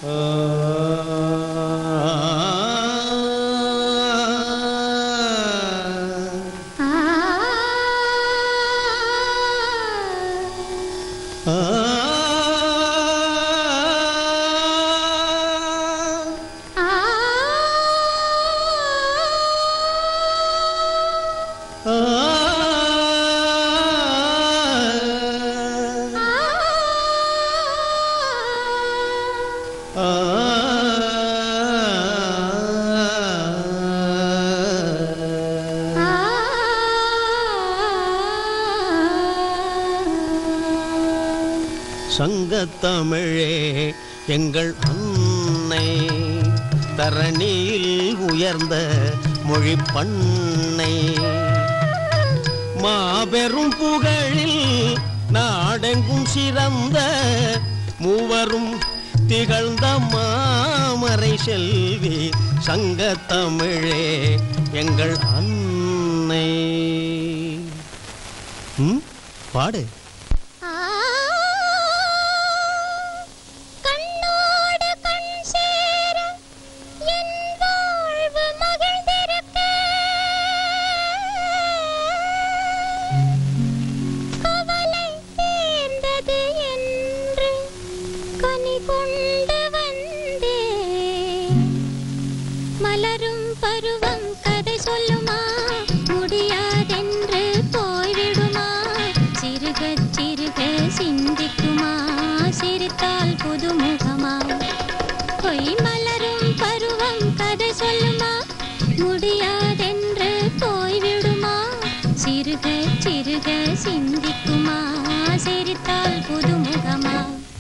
ஆ ஆ சங்கத்தமிழே எங்கள் அன்னை தரணியில் உயர்ந்த மொழி பண்ணை மாபெரும் புகழில் நாடெங்கும் சிறந்த மூவரும் திகழ்ந்த மாமறை செல்வி சங்கத்தமிழே எங்கள் அன்னை ம் பாடு கண்ணோடு கண் சேர என் வாழ்வு மகிழ்ந்திருக்க கவலை தீர்ந்தது என்று கனி கொண்டு வந்தேன் மலரும் பருவம் கதை சொல்லுமா முடியாதென்று போய்விடுமா சிறுக சிறுக சிந்திக்குமா சிரித்தால் புதுமுகமா பொய் மலரும் பருவம் கதை சொல்லுமா முடியாதென்று போய்விடுமா சிறுக சிறுக சிந்திக்குமா சிரித்தால் புதுமுகமா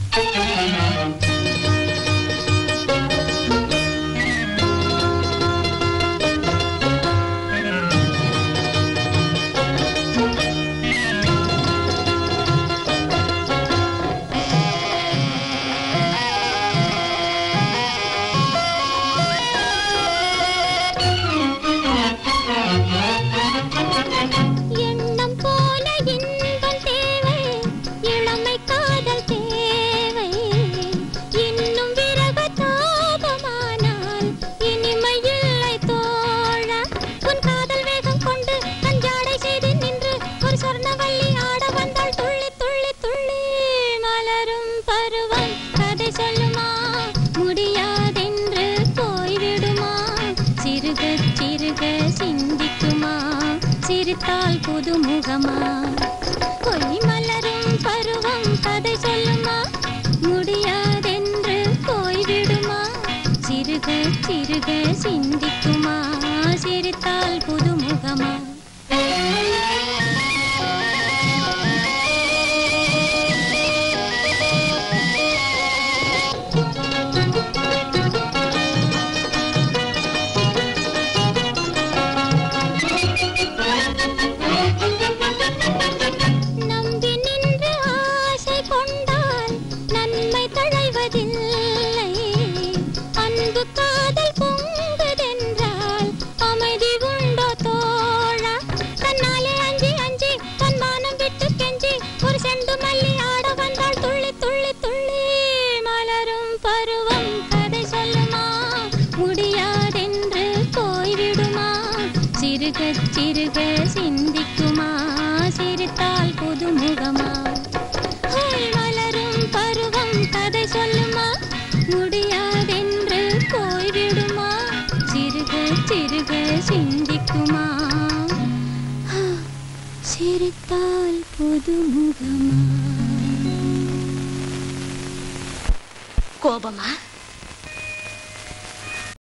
எண்ணம் போல இன்பம் தேவை இளமை காதல் தேவை இன்னும் விரக தாபமானால் இனிமை இல்லை தோழ உன் காதல் வேகம் கொண்டு கஞ்சாடை செய்து நின்று ஒரு சொர்ணவள்ளி ஆட வந்தாள் துள்ளி துள்ளி துள்ளி மலரும் பருவம் கதை சொல்லுமா முடியாதென்று போய்விடுமா சிறுக சிறுக சிந்திக்குமா சிரித்தால் புதுமுகமா பொய் மலரும் பருவம் கதை சொல்லுமா முடியாதென்று போய்விடுமா சிறுக சிறுக சிந்திக்குமா சிரித்தால் புதுமுகமா நம்பி நின்று ஆசை கொண்டால் நன்மை தழைவதில்லை அன்பு காதல் பொங்குதென்றால் அமைதி உண்டோ தோழா தன்னாலே அஞ்சி அஞ்சி தன் மானம் விட்டு கெஞ்சி ஒரு செண்டு மல்லி ஆட வந்தாள் துள்ளி துள்ளி துள்ளி மலரும் பருவம் கதை சொல்லுமா முடியாதென்று போய்விடுமா சிறுக சிறுக சிந்திக்குமா சிரித்தால் புதுமுகமா ஹோய் மலரும் பருவம் கதை சொல்லுமா முடியாதென்று போய்விடுமா சிறுக சிறுக சிந்திக்குமா ஆ, சிரித்தால் புதுமுகமா கோபமா